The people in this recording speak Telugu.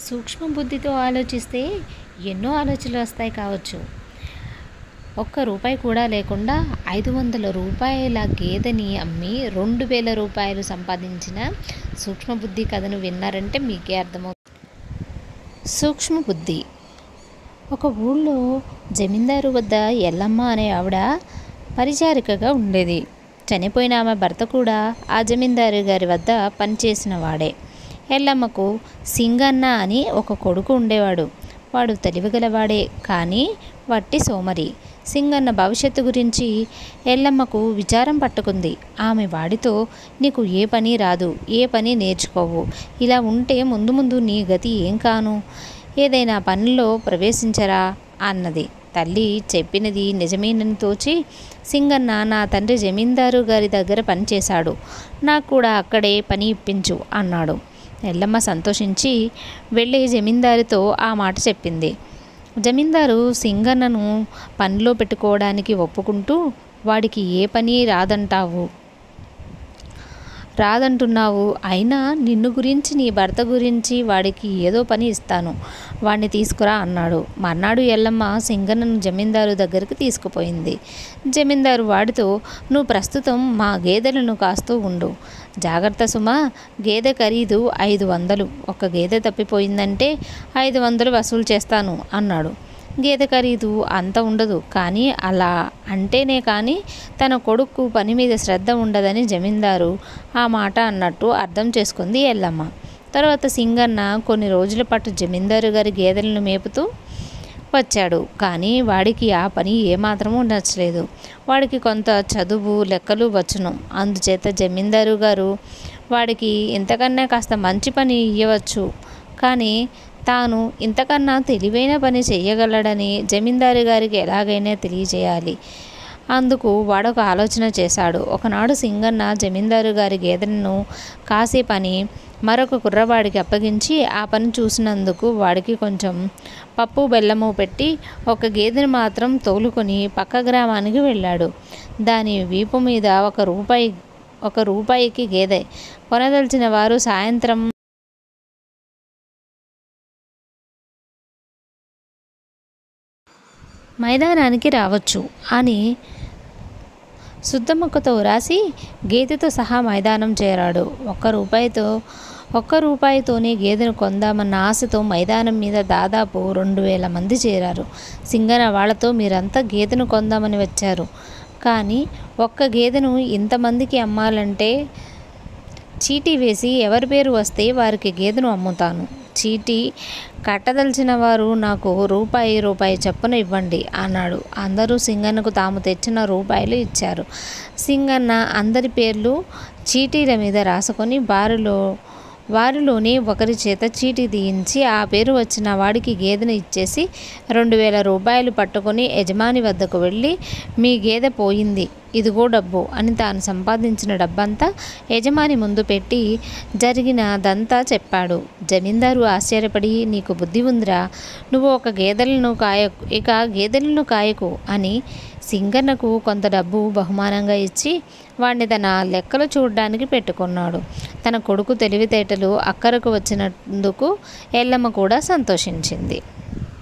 సూక్ష్మ బుద్ధితో ఆలోచిస్తే ఎన్నో ఆలోచనలు వస్తాయి కావచ్చు ఒక్క రూపాయి కూడా లేకుండా ఐదు వందల రూపాయల గేదెని అమ్మి రెండు వేల రూపాయలు సంపాదించిన సూక్ష్మ బుద్ధి కథను విన్నారంటే మీకే అర్థమవుతుంది సూక్ష్మ బుద్ధి ఒక ఊళ్ళో జమీందారు వద్ద ఎల్లమ్మ అనే ఆవిడ పరిచారికగా ఉండేది చనిపోయిన ఆమె భర్త కూడా ఆ జమీందారు గారి వద్ద పనిచేసిన వాడే ఎల్లమ్మకు సింగన్న అని ఒక కొడుకు ఉండేవాడు వాడు తెలివిగలవాడే కానీ వట్టి సోమరి సింగన్న భవిష్యత్తు గురించి ఎల్లమ్మకు విచారం పట్టుకుంది ఆమె వాడితో నీకు ఏ పని రాదు ఏ పని నేర్చుకోవు ఇలా ఉంటే ముందు ముందు నీ గతి ఏం కాను ఏదైనా పనిలో ప్రవేశించరా అన్నది తల్లి చెప్పినది నిజమేనని తోచి సింగన్న నా తండ్రి జమీందారు గారి దగ్గర పనిచేశాడు నాకు కూడా అక్కడే పని ఇప్పించు అన్నాడు ఎల్లమ్మ సంతోషించి వెళ్ళి జమీందారితో ఆ మాట చెప్పింది జమీందారు సింగన్నను పనిలో పెట్టుకోవడానికి ఒప్పుకుంటూ వాడికి ఏ పని రాదంటావు రాదంటున్నావు అయినా నిన్ను గురించి నీ భర్త గురించి వాడికి ఏదో పని ఇస్తాను వాడిని తీసుకురా అన్నాడు మర్నాడు ఎల్లమ్మ సింగన్నను జమీందారు దగ్గరికి తీసుకుపోయింది జమీందారు వాడితో నువ్వు ప్రస్తుతం మా గేదెలను కాస్తూ ఉండు జాగ్రత్త సుమా గేదె ఖరీదు ఐదు వందలు ఒక గేదె తప్పిపోయిందంటే ఐదు వందలు వసూలు చేస్తాను అన్నాడు గేదె ఖరీదు అంత ఉండదు కానీ అలా అంటేనే కానీ తన కొడుకు పని మీద శ్రద్ధ ఉండదని జమీందారు ఆ మాట అన్నట్టు అర్థం చేసుకుంది ఎల్లమ్మ తర్వాత సింగన్న కొన్ని రోజుల పాటు జమీందారు గారి గేదెలను మేపుతూ వచ్చాడు కానీ వాడికి ఆ పని ఏమాత్రమూ నచ్చలేదు వాడికి కొంత చదువు లెక్కలు వచ్చును అందుచేత జమీందారు గారు వాడికి ఇంతకన్నా కాస్త మంచి పని ఇవ్వవచ్చు కానీ తాను ఇంతకన్నా తెలివైన పని చెయ్యగలడని జమీందారు గారికి ఎలాగైనా తెలియజేయాలి అందుకు వాడొక ఆలోచన చేశాడు ఒకనాడు సింగన్న జమీందారు గారి గేదెలను కాసే పని మరొక కుర్రవాడికి అప్పగించి ఆ పని చూసినందుకు వాడికి కొంచెం పప్పు బెల్లము పెట్టి ఒక గేదెని మాత్రం తోలుకొని పక్క గ్రామానికి వెళ్ళాడు దాని వీపు మీద ఒక రూపాయి ఒక రూపాయికి గేదె కొనదలిచిన వారు సాయంత్రం మైదానానికి రావచ్చు అని శుద్ధముక్కతో రాసి గేదెతో సహా మైదానం చేరాడు ఒక్క రూపాయితో ఒక్క రూపాయితోనే గేదెను కొందామన్న ఆశతో మైదానం మీద దాదాపు రెండు వేల మంది చేరారు సింగన వాళ్ళతో మీరంతా గేదెను కొందామని వచ్చారు కానీ ఒక్క గేదెను ఇంతమందికి అమ్మాలంటే చీటీ వేసి ఎవరి పేరు వస్తే వారికి గేదెను అమ్ముతాను చీటీ కట్టదలిచిన వారు నాకు రూపాయి రూపాయి చొప్పున ఇవ్వండి అన్నాడు అందరూ సింగన్నకు తాము తెచ్చిన రూపాయలు ఇచ్చారు సింగన్న అందరి పేర్లు చీటీల మీద రాసుకొని బారిలో వారిలోని ఒకరి చేత చీటీ తీయించి ఆ పేరు వచ్చిన వాడికి గేదెను ఇచ్చేసి రెండు వేల రూపాయలు పట్టుకొని యజమాని వద్దకు వెళ్ళి మీ గేదె పోయింది ఇదిగో డబ్బు అని తాను సంపాదించిన డబ్బంతా యజమాని ముందు పెట్టి జరిగినదంతా చెప్పాడు జమీందారు ఆశ్చర్యపడి నీకు బుద్ధి ఉందిరా నువ్వు ఒక గేదెలను కాయ ఇక గేదెలను కాయకు అని సింగన్నకు కొంత డబ్బు బహుమానంగా ఇచ్చి వాడిని తన లెక్కలు చూడడానికి పెట్టుకున్నాడు తన కొడుకు తెలివితేటలు అక్కరకు వచ్చినందుకు ఎల్లమ్మ కూడా సంతోషించింది